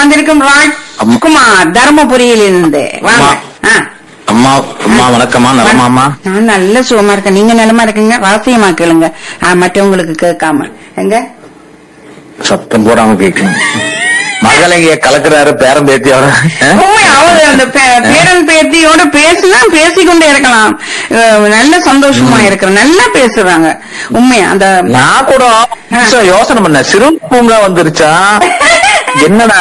வந்திருக்கும் ராஜ்குமார் தர்மபுரியில் இருந்து வாங்க ஆ. அம்மா அம்மா வணக்கம்மா நலமாம்மா நான் நல்ல சுகமா இருக்கேன் நீங்க நலமா இருக்கீங்க ரகசியமா கேளுங்க ஆ, மற்றவங்களுக்கு கேட்காம எங்க சத்தம் போடாம கேட்கணும் மகளிங்க கலக்குறாரு பேரம் பேத்தியோட உண்மை அவரு அந்த பே- பேரன் பேத்தியோட பேசினா பேசிக்கொண்டே இருக்கலாம் அஹ், நல்ல சந்தோஷமா இருக்கிற நல்லா பேசுறாங்க உண்மையா அந்த நான் கூட கொஞ்சம் யோசனை பண்ணேன் சிறு பூங்கா வந்துருச்சா என்னடா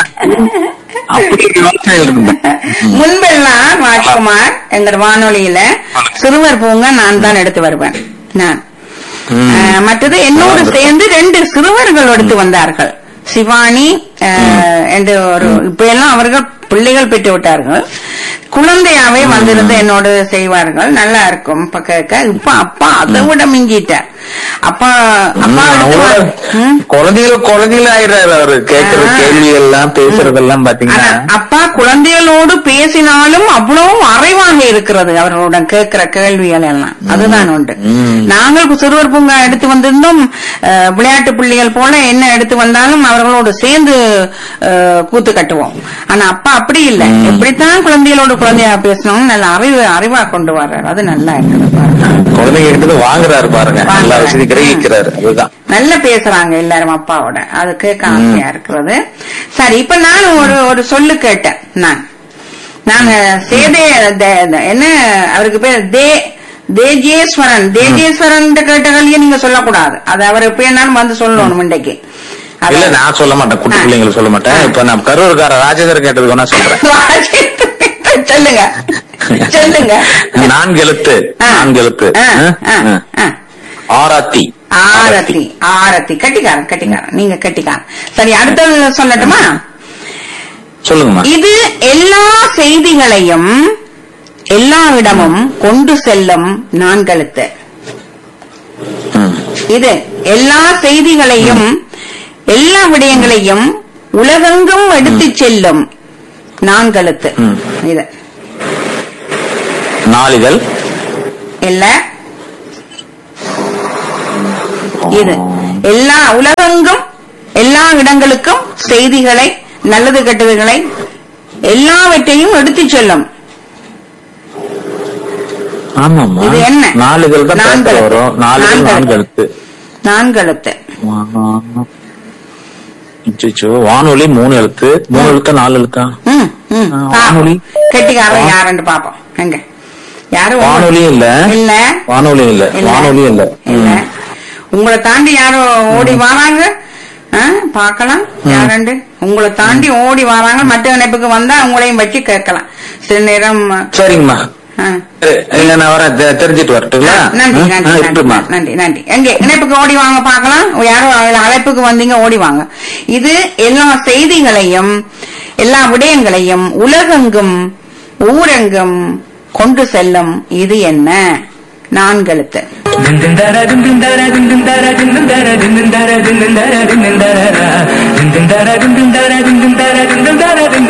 அப்படி ஒரு யோசனை இருந்தேன் முன்பெல்லாம் ராஜ்குமார் எங்க வானொலியில சிறுவர் பூங்கா நான் தான் எடுத்து வருவேன் நான் ம். அஹ், மற்றது என்னோடு சேர்ந்து ரெண்டு சிறுவர்கள் எடுத்து வந்தார்கள் சிவானி அஹ், என்று ஒரு இப்ப எல்லாம் அவர்கள் பிள்ளைகள் பெற்று விட்டார்கள் குழந்தையாவே வந்திருந்து என்னோடு செய்வார்கள் நல்லா இருக்கும் இப்ப கேட்க இப்ப அப்பா அதை விட மிங்கிட்டார் அப்பா அப்பா ம், எடுத்து அவரோட வ- ம். குழந்தைகள் குழந்தைகள் ஆயிடுறாரு அவரு கேட்கிற ஆ. கேள்வி எல்லாம் பேசுறதெல்லாம் பாத்தீங்கன்னா ஆனா, அப்பா குழந்தைகளோடு பேசினாலும் அவ்வளவு அறைவாக இருக்கிறது அவர்களுடன் கேட்கிற கேள்விகள் எல்லாம் அதுதான் உண்டு ம். நாங்கள் சிறுவர் பூங்கா எடுத்து வந்திருந்தோம் அஹ், விளையாட்டு பிள்ளைகள் போல என்ன எடுத்து வந்தாலும் அவர்களோடு சேர்ந்து அஹ், கூத்து கட்டுவோம் ஆனா அப்பா அப்படி இல்லை எப்படித்தான் குழந்தைகளோடு குழந்தையா பேசணும் நல்ல அறிவு அறிவா கொண்டு வர்றாரு அது நல்லா இருக்குது பாருங்க குழந்தைங்க கிட்ட வாங்குறாரு பாருங்க எல்லா வாங்குறாரு. வசதி கிரகிக்கிறாரு அதுதான் நல்லா பேசுறாங்க எல்லாரும் அப்பாவோட அது கேட்க ஆசையா இருக்கிறது சரி இப்ப நான் ஒரு ஒரு சொல்லு கேட்டேன் நான் நாங்க சேதே த- த- என்ன அவருக்கு பேர் தே தேஜேஸ்வரன் தேஜேஸ்வரன் கேட்ட கல்வியை நீங்க சொல்லக்கூடாது அது அவர் எப்ப என்னாலும் வந்து சொல்லணும் இன்றைக்கு அது- இல்ல நான் சொல்ல மாட்டேன் குட்டி ஆ. பிள்ளைங்களை சொல்ல மாட்டேன் இப்ப நான் கரூர்கார ராஜேந்தர் கேட்டதுக்கு வேணா சொல்றேன் சொல்லுங்க சொல்லுங்க நான்கு எழுத்து ஆ. நான்கு எழுத்து ஆ, ஆ, ஆ. ஆ. ஆராத்தி ஆரத்தி ஆரத்தி கட்டிக்காரன் கட்டிக்காரன் நீங்க கட்டிக்காரன் சரி அடுத்தது சொல்லட்டுமா சொல்லுங்கம்மா இது எல்லா செய்திகளையும் எல்லா இடமும் கொண்டு செல்லும் நான்கெழுத்து ம். இது எல்லா செய்திகளையும் எல்லா விடயங்களையும் உலகெங்கும் எடுத்துச் செல்லும் நான்கெழுத்து ம். இது நாளிதழ் இல்ல இது எல்லா உலகெங்கும் எல்லா இடங்களுக்கும் செய்திகளை நல்லது கெட்டதுகளை எல்லாவற்றையும் எடுத்துச் செல்லும் ஆமாம்மா இது என்ன? நாளிதழ் தான் நான்கு பேப்பர் எழுத்து. வரும் நாளிதழ் நான்கு நான்கு எழுத்து நான்கெழுத்து அச்சச்சோ, வானொலி மூணு எழுத்து மூணு எழுத்தா நாலு எழுத்தா ம், ம். ஆ, பாப்போம். வானொலி. கெட்டிக்காரன் யாருன்னு பாப்போம் எங்க யாரும் உங்க- வானொலியும் இல்ல இல்ல வானொலி இல்ல இல்ல. வானொலி இல்ல இல்ல ம். உங்களை தாண்டி யாரும் ஓடி வராங்க ஆ, பார்க்கலாம் யாரண்டு உங்களை தாண்டி ஓடி வராங்க மற்ற இணைப்புக்கு வந்தா உங்களையும் வச்சு கேட்கலாம் சில நேரம் சரிங்கம்மா ஆ. சரி, இல்ல நான் வரேன் தெ- தெரிஞ்சிட்டு வரட்டுங்களா நன்றி ம்? நன்றி ஆ, இருக்குமா நன்றி, நன்றி நன்றி எங்க இணைப்புக்கு ஓடி வாங்க பார்க்கலாம் யாரும் அதுல அழைப்புக்கு வந்தீங்க ஓடி வாங்க இது எல்லா செய்திகளையும் எல்லா விடயங்களையும் உலகெங்கும் ஊரெங்கும் கொண்டு செல்லும் இது என்ன நான்கெழுத்து ದಿಂದಿಂದರ ದಿಂದಿಂದರ ದಿಂದಿಂದರ ದಿಂದಿಂದರ ದಿಂದಿಂದರ ದಿಂದಿಂದರ ದಿಂದಿಂದರ ದಿಂದಿಂದರ ದಿಂದಿಂದರ ದಿಂದಿಂದರ ದಿಂದಿಂದರ ದಿಂದಿಂದರ